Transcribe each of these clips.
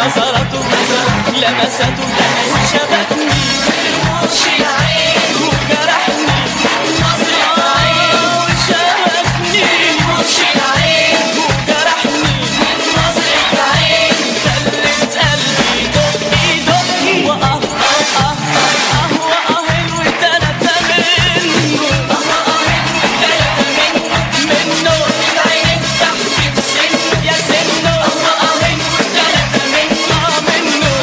نظرته لمسته شبكني وجرحني آه، شبكني وجرحني خلت قلبي دق دق وآه آه آه آه وآه وتلاتة منه منه يا سنه آه منه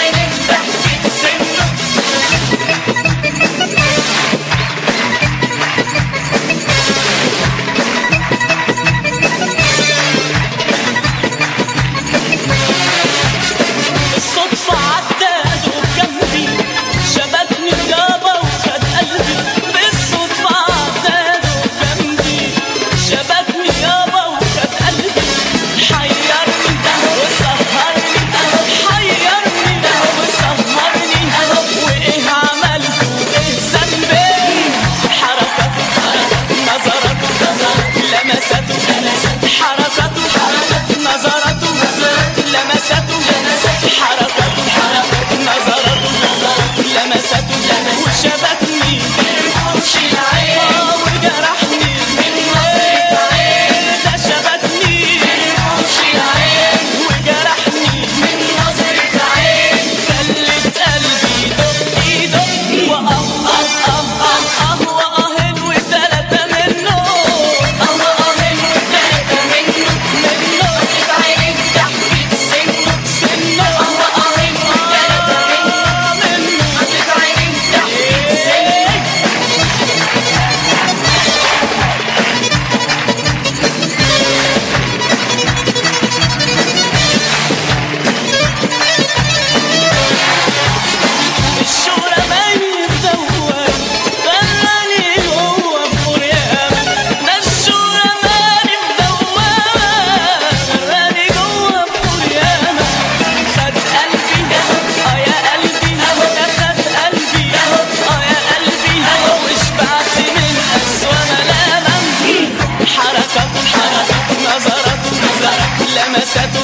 الصدفة عدت وجنبي شبكني يابا وخد قلبي بالصدفة عدت وجنبي شبكني يابا وخد قلبي حيرني وسهرني حيرني وسهرني وايه عملت وايه ذنبي حركته نظرته لمسته حركته نظرته لمسته حركته نظرته لمسته وشبكني آه، وجرحني ده شبكني وجرحني خلت قلبي دق دق واه اه اه اه اه واه وتلاتة منه سنه الشهرة ماني مدور خلاني هو بفريام ده الشهرة ماني مدور خلاني جوا بفريام خد قلبي اه يا قلبي ده خد قلبي اه يا قلبي وشبعت من أسوأ ملامة حركته نظرته لمسته